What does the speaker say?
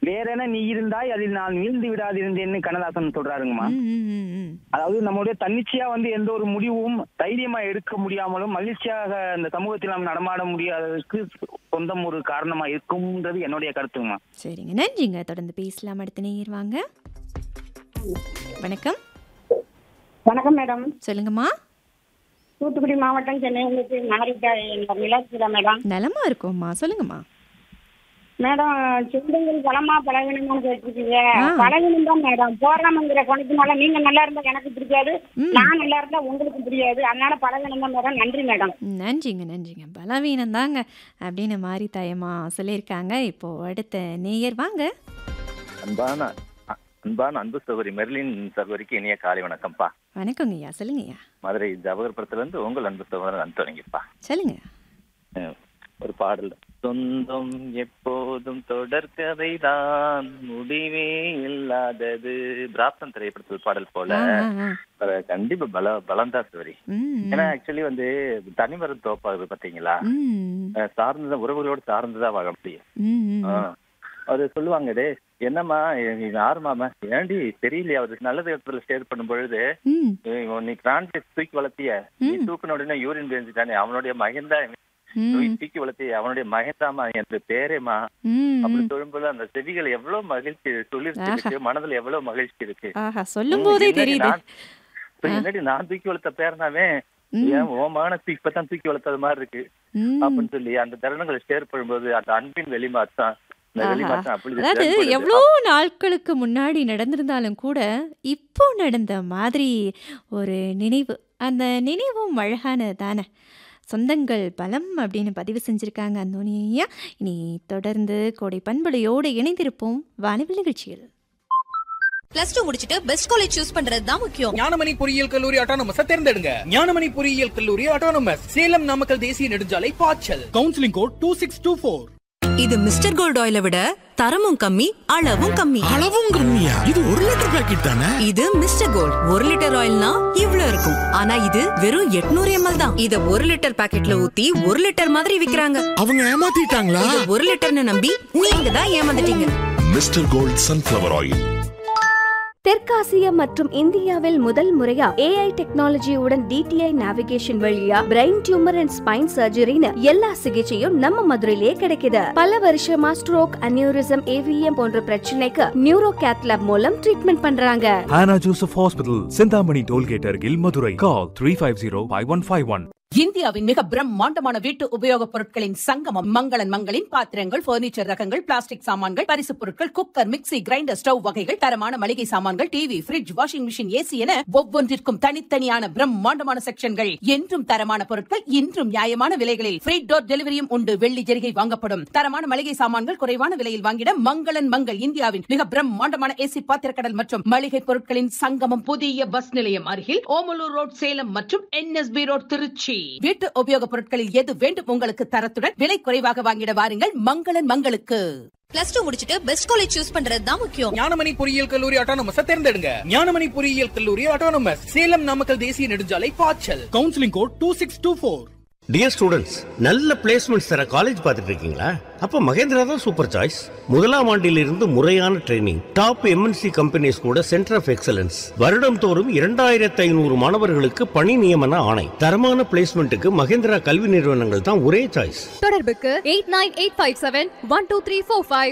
வேற என்ன நீ இருந்தாய் அதில் நான் வீழ்ந்து விடாதிருந்தேன்னு கண்ணதாசன் சொல்றாருங்கம்மா ம், ம், ம், ம். அதாவது நம்மளுடைய தன்னிச்சையா வந்து எந்த ஒரு முடிவும் தைரியமா எடுக்க முடியாமலும் மகிழ்ச்சியாக இந்த சமூகத்தில் நாம் நடமாட முடியாததுக்கு சொந்தம் ஒரு காரணமா இருக்கும்ன்றது என்னுடைய கருத்துங்கம்மா சரிங்க நன்றிங்க தொடர்ந்து பேசலாம் அடுத்த நேயர் வாங்க வணக்கம் வணக்கம் மேடம் சொல்லுங்கம்மா தூத்துக்குடி மாவட்டம் சென்னையிலிருந்து நாரிட்டா எங்க நிலத்துல மேடம் நலமா இருக்கோம்மா சொல்லுங்கம்மா மேடம் சொந்தங்கள் பலமா பழகணும்னு கேட்டிருக்கீங்க ஆ. பழகணும் தான் மேடம் போறாமங்கிற குணத்தினால நீங்க நல்லா இருந்தா எனக்கு பிடிக்காது ம். நான் நல்லா இருந்தா உங்களுக்கு பிடிக்காது அதனால பழகணும் தான் மேடம் நன்றி மேடம் நன்றிங்க நன்றிங்க பலவீனம் தாங்க அப்படின்னு மாறி தாயம்மா சொல்லியிருக்காங்க இப்போ அடுத்த நேயர் வாங்க அன்பான அ- அன்பான அன்பு சகோதரி மெர்லின் சகோதரிக்கு இனிய காலை வணக்கம்ப்பா வணக்கங்க ஐயா சொல்லுங்கய்யா மதுரை ஜவஹர்புரத்துல இருந்து உங்கள் அன்பு சகோதரன் அந்தோனிங்கப்பா சொல்லுங்க அஹ், ஒரு பாடல் சொந்தம் எப்போதும் தொடர்கதை தான் முடிவே இல்லாதது பிராப்தம் திரைப்படத்தில் பாடல் போல ஆ, ஆ, ஆ. அது கண்டிப்பா பல பலம்தான் சகோதரி ம், ஏன்னா ஆக்சுவலி வந்து தனிமரம் தோப்பாது பாத்தீங்களா ம், அஹ், சார்ந்துதான் உறவுகளோடு சார்ந்துதான் வாழ முடியும் ம், ம். ஆ. அது சொல்லுவாங்க டே என்னம்மா நீ யாருமாமா ஏண்டி தெரியலையா அவருக்கு நல்லது இடத்துல ஷேர் பண்ணும் பொழுது ம், ஏய், உன் நீ பிரான்ஸ் தூக்கி வளர்த்திய நீ தூக்கின உடனே யூரின் பேஞ்சிட்டானே அவனுடைய மகன் தான் ம், தூக்கி வளர்த்திய அவனுடைய மகன் தாமா என்ற பேரேமா ம், அப்படி ம். சொல்லும்போது அந்த செவிகள் எவ்வளவு மகிழ்ச்சி சொல்லிருச்சு இருக்கு மனதுல எவ்வளவு மகிழ்ச்சி இருக்கு ஆஹா சொல்லும் போதே என்னடி தெரியுது நான்- இப்ப என்னடி நான் தூக்கி வளர்த்த பேரனாவே ம். ஏன் உன் மகனை தூக்கி இப்பதான் தூக்கி வளர்த்தது மாதிரி இருக்கு ம். அப்படின்னு சொல்லி அந்த தருணங்களை ஷேர் பண்ணும்போது அந்த அன்பின் வெளிமாற்றம் இந்த ஆஹா. வெளிமாற்றம் அப்படி அதாவது செயல்படுது. எவ்வளோ நாட்களுக்கு முன்னாடி நடந்திருந்தாலும் கூட இப்போ நடந்த மாதிரி ஒரு நினைவு அந்த நினைவும் அழகானது தானே சொந்தங்கள் பலம் அப்படின்னு பதிவு செஞ்சிருக்காங்க அந்தோனி ஐயா இனி தொடர்ந்து கோடை பண்பலையோடு இணைந்திருப்போம் வானவில் நிகழ்ச்சியில் பிளஸ் டூ முடிச்சிட்டு பெஸ்ட் காலேஜ் சூஸ் பண்றது தான் முக்கியம் ஞானமணி பொறியியல் கல்லூரி ஆட்டோனமஸ் தேர்ந்தெடுங்க ஞானமணி பொறியியல் கல்லூரி ஆட்டோனமஸ் சேலம் நாமக்கல் தேசிய நெடுஞ்சாலை பாய்ச்சல் counselling code two six two four இது மிஸ்டர் கோல்ட் ஆயிலை விட தரமும் கம்மி அளவும் கம்மி அளவும் கம்மியா இது ஒரு லிட்டர் பாக்கெட் தானே இது மிஸ்டர் கோல்ட் ஒரு லிட்டர் ஆயில்னா இவ்ளோ இருக்கும் ஆனா இது வெறும் 800 எம்எல் தான் இத ஒரு லிட்டர் பாக்கெட்ல ஊத்தி ஒரு லிட்டர் மாதிரி விக்கிறாங்க அவங்க ஏமாத்திட்டாங்களா இத ஒரு லிட்டர்னு நம்பி நீங்க தான் ஏமாந்துட்டீங்க மிஸ்டர் கோல்ட் சன்ஃபிளவர் ஆயில் தெற்காசியா மற்றும் இந்தியாவில் முதல் முறையா ஏஐ டெக்னாலஜியுடன் டிடிஐ நேவிகேஷன் வழியா பிரெயின் டியூமர் அண்ட் ஸ்பைன் சர்ஜரின்னு எல்லா சிகிச்சையும் நம்ம மதுரையிலேயே கிடைக்குது பல வருஷமா ஸ்ட்ரோக் அனியூரிசம் ஏவிஎம் போன்ற பிரச்சனைக்கு நியூரோ கேத்லாப் மூலம் ட்ரீட்மெண்ட் பண்றாங்க Hannah Joseph Hospital, Sindhamani Tollgate, Argil, Madurai. Call 350 5151. இந்தியாவின் மிக பிரம்மாண்டமான வீட்டு உபயோகப் பொருட்களின் சங்கமம் மங்களன் மங்களின் பாத்திரங்கள் பர்னிச்சர் ரகங்கள் பிளாஸ்டிக் சாமான்கள் பரிசுப் பொருட்கள் குக்கர் மிக்ஸி கிரைண்டர் ஸ்டவ் வகைகள் தரமான மளிகை சாமான்கள் TV fridge washing machine AC என ஒவ்வொன்றிற்கும் தனித்தனியான பிரம்மாண்டமான செக்ஷன்கள் என்றும் தரமான பொருட்கள் இன்றும் நியாயமான விலைகளில் ஃப்ரீ டோர் டெலிவரியும் உண்டு வெள்ளி ஜெரிகை வாங்கப்படும் தரமான மளிகை சாமான்கள் குறைவான விலையில் வாங்கிட மங்களன் மங்கள் இந்தியாவின் மிக பிரம்மாண்டமான ஏசி பாத்திரக்கடல் மற்றும் மளிகை பொருட்களின் சங்கமம் புதிய பஸ் நிலையம் அருகில் ஓமலூர் ரோட் சேலம் மற்றும் என்எஸ்பி ரோட் திருச்சி வீட்டு உபயோகப் பொருட்களில் எது வேண்டும் உங்களுக்கு தரத்துடன் விலை குறைவாக வாங்கிட வாருங்கள் மங்களன் மங்களுக்கு பிளஸ் டூ முடிச்சிட்டு பெஸ்ட் காலேஜ் சூஸ் பண்றது தான் முக்கியம் ஞானமணி பொறியியல் கல்லூரி ஆட்டோனமஸ் தேர்ந்தெடுங்க ஞானமணி பொறியியல் கல்லூரி ஆட்டோனமஸ் சேலம் நாமக்கல் தேசிய நெடுஞ்சாலை பாய்ச்சல் counselling code two six two four dear students நல்ல பிளேஸ்மெண்ட்ஸ் தர காலேஜ் பார்த்துட்டு இருக்கீங்களா அப்ப மகேந்திரா தான் சூப்பர் சாய்ஸ் முதலாம் ஆண்டிலிருந்து முறையான ட்ரைனிங் டாப் எம்என்சி கம்பெனிஸ் கூட சென்டர் ஆஃப் எக்ஸலன்ஸ் வருடம் தோறும் இரண்டாயிரத்தி ஐநூறு மாணவர்களுக்கு பணி நியமன ஆணை தரமான பிளேஸ்மெண்ட்டுக்கு மகேந்திரா கல்வி நிறுவனங்கள் தான் ஒரே சாய்ஸ் தொடர்புக்கு eight nine eight five seven one two three four five